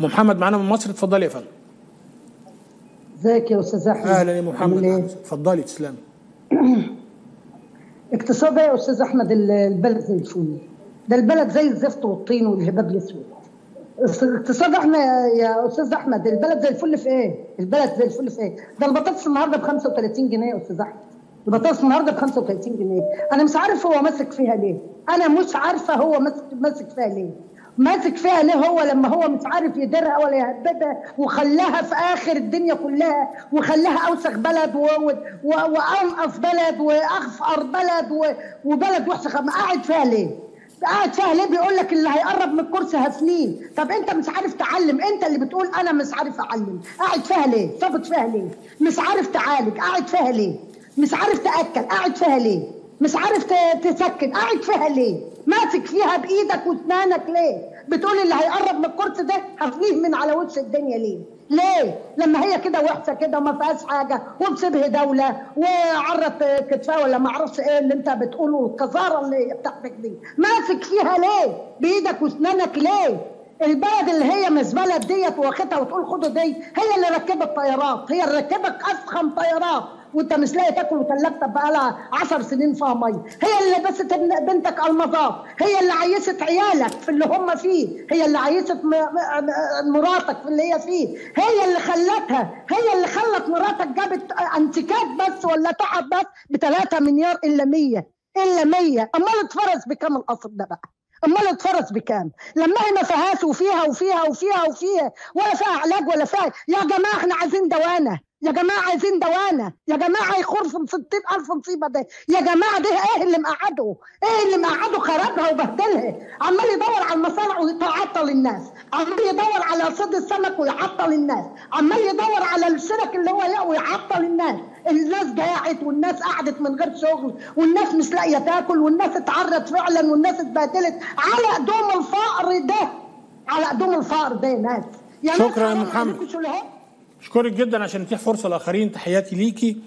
ام محمد معانا من مصر اتفضلي يا فندم ازيك يا استاذ احمد اهلا يا محمد عامل ايه؟ اتفضلي تسلمي اقتصاد ايه يا استاذ احمد ال- البلد زي الفل ده البلد زي الزفت والطين والهباب الاسود اقتصاد احنا يا استاذ احمد البلد زي الفل في ايه؟ البلد زي الفل في ايه؟ ده البطاطس النهارده ب 35 جنيه يا استاذ احمد البطاطس النهارده ب 35 جنيه انا مش عارف هو ماسك فيها ليه انا مش عارفه هو ماسك ماسك فيها ليه ماسك فيها ليه هو لما هو مش عارف يديرها ولا يهببها وخلاها في اخر الدنيا كلها وخلاها اوسخ بلد و- و- و- وانقص بلد واخفر بلد و- وبلد وحشه خم- قاعد فيها ليه؟ قاعد فيها ليه بيقول لك اللي هيقرب من الكرسي هسنيه طب انت مش عارف تعلم انت اللي بتقول انا مش عارف اعلم قاعد فيها ليه ثابت فيها ليه مش عارف تعالج قاعد فيها ليه مش عارف تاكل قاعد فيها ليه مش عارف ت- تسكن قاعد فيها ليه ماسك فيها بايدك واسنانك ليه بتقول اللي هيقرب من الكرسي ده هفنيه من على وش الدنيا ليه ليه؟ لما هي كده وحشه كده وما فيهاش حاجه وبسيبه دوله وعرت كتفها ولا ما اعرفش ايه اللي انت بتقوله القذاره اللي بتاعتك دي ماسك فيها ليه؟ بايدك واسنانك ليه؟ البلد اللي هي مش بلد ديت واخدها وتقول خدوا دي هي اللي ركبت طيارات هي اللي ركبت افخم طيارات وانت مش لاقي تاكل وثلاجتك بقالها 10 سنين فيها ميه هي اللي لبست ابن- بنتك المظات هي اللي عيشت عيالك في اللي هم فيه هي اللي عيشت م- م- مراتك في اللي هي فيه هي اللي خلتها هي اللي خلت مراتك جابت انتكات بس ولا تعب بس ب 3 مليار الا 100 الا 100 امال اتفرس بكام القصر ده بقى امال اتفرس بكام لما هي ما فيهاش وفيها وفيها وفيها وفيها ولا فيها علاج ولا فيها يا جماعه احنا عايزين دوانه يا جماعه عايزين دوانه يا جماعه يخرف 60000 مصيبه ده يا جماعه ده ايه اللي مقعده ايه اللي مقعده خربها وبهدلها عمال يدور على المصانع ويعطل الناس عمال يدور على صيد السمك ويعطل الناس عمال يدور على الشرك اللي هو يقوي ويعطل الناس الناس جاعت والناس قعدت من غير شغل والناس مش لاقيه تاكل والناس اتعرت فعلا والناس اتبهدلت على قدوم الفقر ده على قدوم الفقر ده يا ناس يا ناس شكراً يا حرام محمد. عليكم شو اللي هو؟ اشكرك جدا عشان نتيح فرصه لاخرين تحياتي ليكي